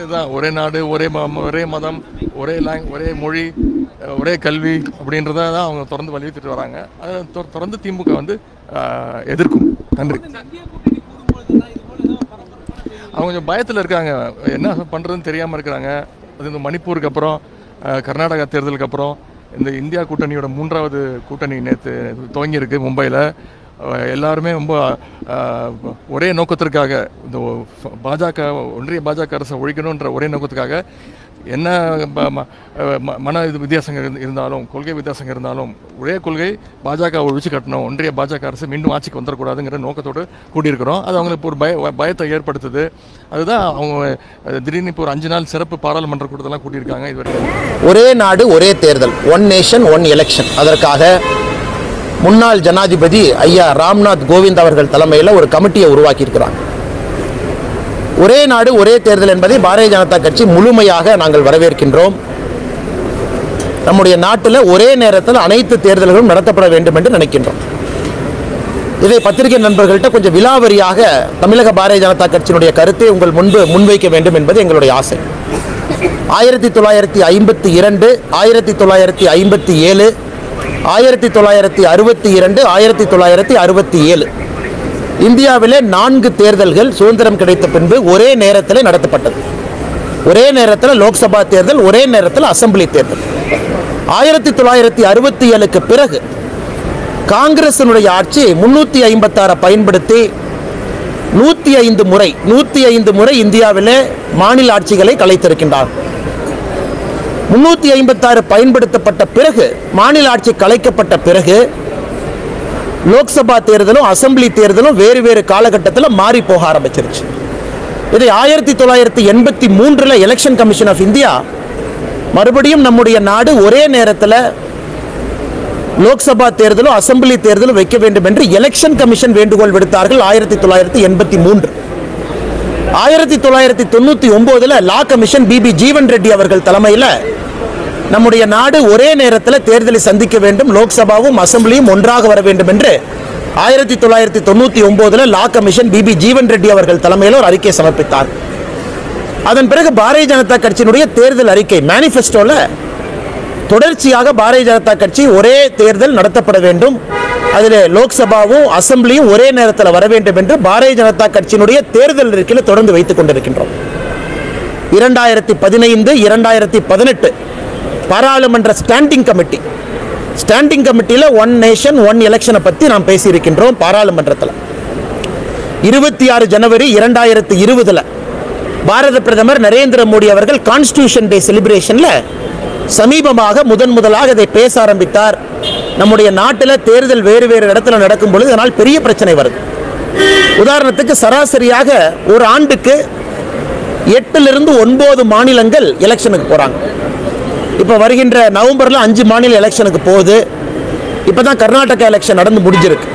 இதுதான் ஒரே நாடு ஒரே ம- ஒரே மதம் ஒரே லாங் ஒரே மொழி அஹ், ஒரே கல்வி அப்படின்றத தான் அவங்க தொடர்ந்து வலியுறுத்திட்டு வராங்க அதை தொ- தொடர்ந்து திமுக வந்து அஹ், எதிர்க்கும் நன்றி அவங்க கொஞ்சம் பயத்தில் இருக்காங்க என்ன பண்ணுறதுன்னு தெரியாமல் இருக்கிறாங்க அது இந்த மணிப்பூருக்கு அப்புறம் அஹ், கர்நாடகா தேர்தலுக்கு அப்புறம் இந்த இந்தியா கூட்டணியோட மூன்றாவது கூட்டணி நேற்று துவங்கியிருக்கு மும்பையில் எல்லாருமே ரொம்ப அஹ், ஒரே நோக்கத்திற்காக இந்த ஒ- பாஜக ஒன்றிய பாஜக அரசை ஒழிக்கணுன்ற ஒரே நோக்கத்துக்காக என்ன ப- ம- அஹ் ம- மன இது வித்தியாசங்கள் இருந்து- இருந்தாலும் கொள்கை வித்தியாசங்கள் இருந்தாலும் ஒரே கொள்கை பாஜக ஒழிச்சு கட்டணும் ஒன்றிய பாஜக அரசு மீண்டும் ஆட்சிக்கு வந்துடக்கூடாதுங்கிற நோக்கத்தோடு கூடியிருக்கிறோம் அது அவங்களுக்கு ஒரு பய பயத்தை ஏற்படுத்துது அதுதான் அவங்க அஹ், திடீர்னு இப்போ ஒரு அஞ்சு நாள் சிறப்பு பாராளுமன்ற கூட்டத்தெல்லாம் கூட்டியிருக்காங்க இது வரைக்கும் ஒரே நாடு ஒரே தேர்தல் ஒன் நேஷன் ஒன் எலெக்ஷன் அதற்காக முன்னாள் ஜனாதிபதி ஐயா ராம்நாத் கோவிந்த் அவர்கள் தலைமையில் ஒரு கமிட்டியை உருவாக்கியிருக்கிறாங்க ஒரே நாடு ஒரே தேர்தல் என்பதை பாரதிய ஜனதா கட்சி முழுமையாக நாங்கள் வரவேற்கின்றோம் நம்முடைய நாட்டில் ஒரே நேரத்தில் அனைத்து தேர்தல்களும் நடத்தப்பட வேண்டும் என்று நினைக்கின்றோம் இதை பத்திரிகை நண்பர்கள்ட்ட கொஞ்சம் விலாவரியாக தமிழக பாரதிய ஜனதா கட்சியினுடைய கருத்தை உங்கள் முன்பு முன்வைக்க வேண்டும் என்பது எங்களுடைய ஆசை ஆயிரத்தி தொள்ளாயிரத்தி ஐம்பத்தி இரண்டு ஆயிரத்தி தொள்ளாயிரத்தி ஐம்பத்தி ஏழு ஆயிரத்தி தொள்ளாயிரத்தி அறுபத்தி இரண்டு ஆயிரத்தி தொள்ளாயிரத்தி அறுபத்தி ஏழு இந்தியாவிலே நான்கு தேர்தல்கள் சுதந்திரம் கிடைத்த பின்பு ஒரே நேரத்தில் நடத்தப்பட்டது ஒரே நேரத்தில் லோக்சபா தேர்தல் ஒரே நேரத்தில் அசெம்பிளி தேர்தல் ஆயிரத்தி தொள்ளாயிரத்தி அறுபத்தி ஏழுக்கு பிறகு காங்கிரசினுடைய ஆட்சி முன்னூற்றி ஐம்பத்தாறை பயன்படுத்தி நூற்றி ஐந்து முறை நூற்றி ஐந்து முறை இந்தியாவிலே மாநில ஆட்சிகளை கலைத்திருக்கின்றார் முன்னூற்றி ஐம்பத்தாறு பயன்படுத்தப்பட்ட பிறகு மாநில ஆட்சி கலைக்கப்பட்ட பிறகு லோக்சபா தேர்தலும் அசெம்பிளி தேர்தலும் வேறு வேறு காலகட்டத்தில் மாறி போக ஆரம்பிச்சிருச்சு இதை ஆயிரத்தி தொள்ளாயிரத்தி எண்பத்தி மூன்றில் எலெக்ஷன் கமிஷன் ஆஃப் இந்தியா மறுபடியும் நம்முடைய நாடு ஒரே நேரத்தில் லோக்சபா தேர்தலும் அசெம்பிளி தேர்தலும் வைக்க வேண்டும் என்று எலெக்ஷன் கமிஷன் வேண்டுகோள் விடுத்தார்கள் ஆயிரத்தி தொள்ளாயிரத்தி எண்பத்தி மூன்று ஆயிரத்தி தொள்ளாயிரத்தி தொண்ணூத்தி ஒன்பதுல law commission BP Jeevan Reddy அவர்கள் தலைமையில் நம்முடைய நாடு ஒரே நேரத்தில் தேர்தலை சந்திக்க வேண்டும் லோக்சபாவும் அசெம்பிளியும் ஒன்றாக வர வேண்டும் என்று ஆயிரத்தி தொள்ளாயிரத்தி தொண்ணூத்தி ஒன்பதுல law commission BP Jeevan Reddy அவர்கள் தலைமையில் ஒரு அறிக்கை சமர்ப்பித்தார் அதன் பிறகு பாரதிய ஜனதா கட்சியினுடைய தேர்தல் அறிக்கை மேனிஃபெஸ்டோல தொடர்ச்சியாக பாரதிய ஜனதா கட்சி ஒரே தேர்தல் நடத்தப்பட வேண்டும் அதில் லோக்சபாவும் அசெம்பிளியும் ஒரே நேரத்தில் வர வேண்டும் என்று பாரதிய ஜனதா கட்சியினுடைய தேர்தல் அறிக்கையில் தொடர்ந்து வைத்துக் கொண்டிருக்கின்றோம் இரண்டாயிரத்தி பதினைந்து இரண்டாயிரத்தி பதினெட்டு பாராளுமன்ற ஸ்டாண்டிங் கமிட்டி ஸ்டாண்டிங் கமிட்டியில் ஒன் நேஷன் ஒன் எலெக்ஷனை பற்றி நாம் பேசியிருக்கின்றோம் பாராளுமன்றத்தில் இருபத்தி ஆறு ஜனவரி இரண்டாயிரத்தி இருபதுல பாரத பிரதமர் நரேந்திர மோடி அவர்கள் கான்ஸ்டியூஷன் டே செலிப்ரேஷன்ல சமீபமாக முதன் முதலாக இதை பேச ஆரம்பித்தார் நம்முடைய நாட்டில் தேர்தல் வேறு வேறு இடத்துல நடக்கும் பொழுது இதனால் பெரிய பிரச்சனை வருது உதாரணத்துக்கு சராசரியாக ஒரு ஆண்டுக்கு எட்டிலிருந்து ஒன்பது மாநிலங்கள் எலெக்ஷனுக்கு போறாங்க இப்போ வருகின்ற நவம்பர்ல அஞ்சு மாநில எலெக்ஷனுக்கு போகுது இப்போ தான் கர்நாடகா எலெக்ஷன் நடந்து முடிஞ்சிருக்கு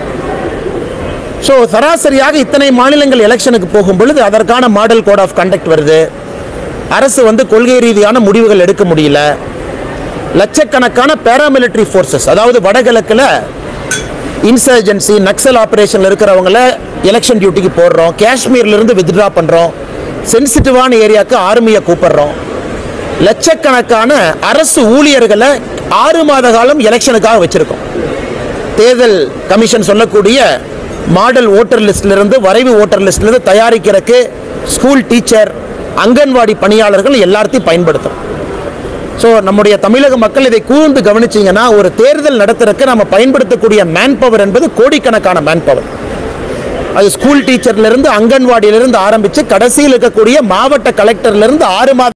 ஸோ சராசரியாக இத்தனை மாநிலங்கள் எலெக்ஷனுக்கு போகும் பொழுது அதற்கான மாடல் கோட் ஆஃப் கண்டக்ட் வருது அரசு வந்து கொள்கை ரீதியான முடிவுகள் எடுக்க முடியல லட்சக்கணக்கான பேராமிலிட்டரி ஃபோர்ஸஸ் அதாவது வடகிழக்கில் இன்சர்ஜென்சி நக்சல் ஆபரேஷனில் இருக்கிறவங்கள எலெக்ஷன் டியூட்டிக்கு போடுறோம் காஷ்மீர்ல இருந்து வித்ட்ரா பண்ணுறோம் சென்சிட்டிவான ஏரியாவுக்கு ஆர்மியை கூப்பிடுறோம் லட்சக்கணக்கான அரசு ஊழியர்களை ஆறு மாத காலம் எலெக்ஷனுக்காக வச்சிருக்கோம் தேர்தல் கமிஷன் சொல்லக்கூடிய மாடல் ஓட்டர் லிஸ்ட்ல இருந்து வரைவு ஓட்டர் லிஸ்ட்ல இருந்து தயாரிக்கிறதுக்கு ஸ்கூல் டீச்சர் அங்கன்வாடி பணியாளர்கள் எல்லாத்தையும் பயன்படுத்தும் ஸோ நம்முடைய தமிழக மக்கள் இதை கூர்ந்து கவனிச்சீங்கன்னா ஒரு தேர்தல் நடத்துறதுக்கு நம்ம பயன்படுத்தக்கூடிய மேன் பவர் என்பது கோடிக்கணக்கான மேன் பவர் அது ஸ்கூல் டீச்சர்ல இருந்து அங்கன்வாடியிலிருந்து ஆரம்பிச்சு கடைசியில் இருக்கக்கூடிய மாவட்ட கலெக்டர்ல இருந்து ஆறு மாத